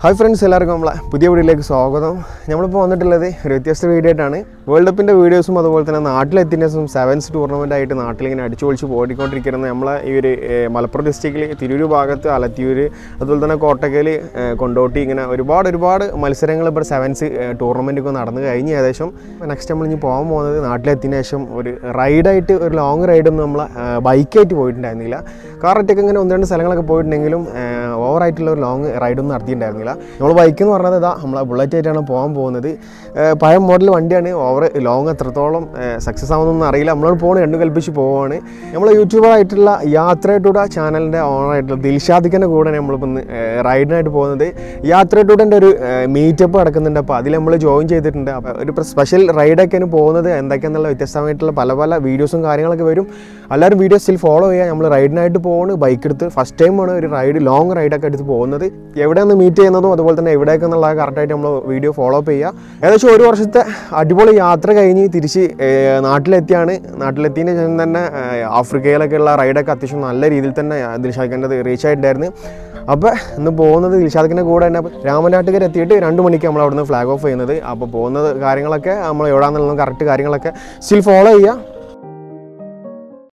hi friends എല്ലാവർക്കും നമ്മളെ പുതിയ വീഡിയോയിലേക്ക് സ്വാഗതം നമ്മളിപ്പോൾ വന്നിട്ടുള്ളത് ഒരു വ്യത്യസ്ത വീഡിയോ ആയിട്ടാണ് വേൾഡ് കപ്പിൻ്റെ വീഡിയോസും അതുപോലെ തന്നെ നാട്ടിലെത്തിൻ്റെസും സെവൻസ് ടൂർണമെൻ്റ് ആയിട്ട് നാട്ടിലിങ്ങനെ അടിച്ചു പൊളിച്ച് പോയിക്കൊണ്ടിരിക്കുന്ന നമ്മളെ ഈ ഒരു ഏഹ്, മലപ്പുറം ഡിസ്ട്രിക്റ്റിൽ തിരൂർ ഭാഗത്ത് അലത്തിയൂർ അതുപോലെ തന്നെ കോട്ടക്കൽ കൊണ്ടോട്ടി ഇങ്ങനെ ഒരുപാട് ഒരുപാട് മത്സരങ്ങൾ ഇപ്പോൾ സെവൻസ് ടൂർണമെൻ്റ് ഒക്കെ നടന്നു കഴിഞ്ഞ് ഏകദേശം നെക്സ്റ്റ് നമ്മൾ ഇനി പോകാൻ പോകുന്നത് നാട്ടിലെത്തിയതിന് ശേഷം ഒരു റൈഡായിട്ട് ഒരു ലോങ് റൈഡൊന്നും നമ്മൾ ബൈക്കായിട്ട് പോയിട്ടുണ്ടായിരുന്നില്ല കാറൊറ്റൊക്കെ ഇങ്ങനെ ഒന്ന് രണ്ട് സ്ഥലങ്ങളൊക്കെ പോയിട്ടുണ്ടെങ്കിലും ഓവറായിട്ടുള്ള ഒരു ലോങ് റൈഡൊന്നും നടത്തിയിട്ടുണ്ടായിരുന്നില്ല നമ്മൾ ബൈക്ക് എന്ന് പറഞ്ഞത് ഇതാ നമ്മളെ ബുള്ളറ്റ് ആയിട്ടാണ് പോകാൻ പോകുന്നത് ഏഹ് പഴയ മോഡൽ വണ്ടിയാണ് ഓവർ ലോങ് എത്രത്തോളം സക്സസ് ആവുന്നൊന്നും അറിയില്ല നമ്മളോട് പോകുന്നത് രണ്ടും കൽപ്പിച്ച് പോവുകയാണ് നമ്മൾ യൂട്യൂബറായിട്ടുള്ള യാത്രയായിട്ടുള്ള ചാനലിൻ്റെ ഓണറായിട്ടുള്ള ദിൽഷാദിഖിൻ്റെ കൂടെ നമ്മളിപ്പോൾ ഇന്ന് റൈഡിനായിട്ട് പോകുന്നത് യാത്രയായിട്ടുടെ ഒരു മീറ്റപ്പ് നടക്കുന്നുണ്ട് അപ്പോൾ അതിൽ നമ്മൾ ജോയിൻ ചെയ്തിട്ടുണ്ട് അപ്പോൾ ഒരു സ്പെഷ്യൽ റൈഡൊക്കെയാണ് പോകുന്നത് എന്തൊക്കെയാണെന്നുള്ള വ്യത്യസ്തമായിട്ടുള്ള പല പല വീഡിയോസും കാര്യങ്ങളൊക്കെ വരും എല്ലാവരും വീഡിയോ സ്റ്റിൽ ഫോളോ ചെയ്യുക നമ്മൾ റൈഡിനായിട്ട് പോകുന്നു ബൈക്ക് എടുത്ത് ഫസ്റ്റ് ടൈമാണ് ഒരു റൈഡ് ലോങ് റൈഡൊക്കെ എടുത്ത് പോകുന്നത് എവിടെയാണ് മീറ്റ് ചെയ്യുന്നതും അതുപോലെ തന്നെ എവിടെയൊക്കെ എന്നുള്ള കറക്റ്റായിട്ട് നമ്മൾ വീഡിയോ ഫോളോ അപ്പ് ചെയ്യുക ഏകദേശം ഒരു വർഷത്തെ അടിപൊളി യാത്ര കഴിഞ്ഞ് തിരിച്ച് ഏഹ്, നാട്ടിലെത്തിയാണ് നാട്ടിലെത്തിയതിന് ശേഷം തന്നെ ഏഹ്, ആഫ്രിക്കയിലൊക്കെ ഉള്ള റൈഡൊക്കെ അത്യാവശ്യം നല്ല രീതിയിൽ തന്നെ ദിൽഷാദിഖിൻ്റെ റീച്ച് ആയിട്ടുണ്ടായിരുന്നു അപ്പോൾ ഇന്ന് പോകുന്നത് ദിൽഷാദിഖിൻ്റെ കൂടെ തന്നെ രാമനാട്ടുകര എത്തിയിട്ട് രണ്ട് മണിക്ക് നമ്മൾ അവിടുന്ന് ഫ്ലാഗ് ഓഫ് ചെയ്യുന്നത് അപ്പോൾ പോകുന്നത് കാര്യങ്ങളൊക്കെ നമ്മൾ എവിടെയാണെന്നുള്ള കറക്റ്റ് കാര്യങ്ങളൊക്കെ സ്റ്റിൽ ഫോളോ ചെയ്യുക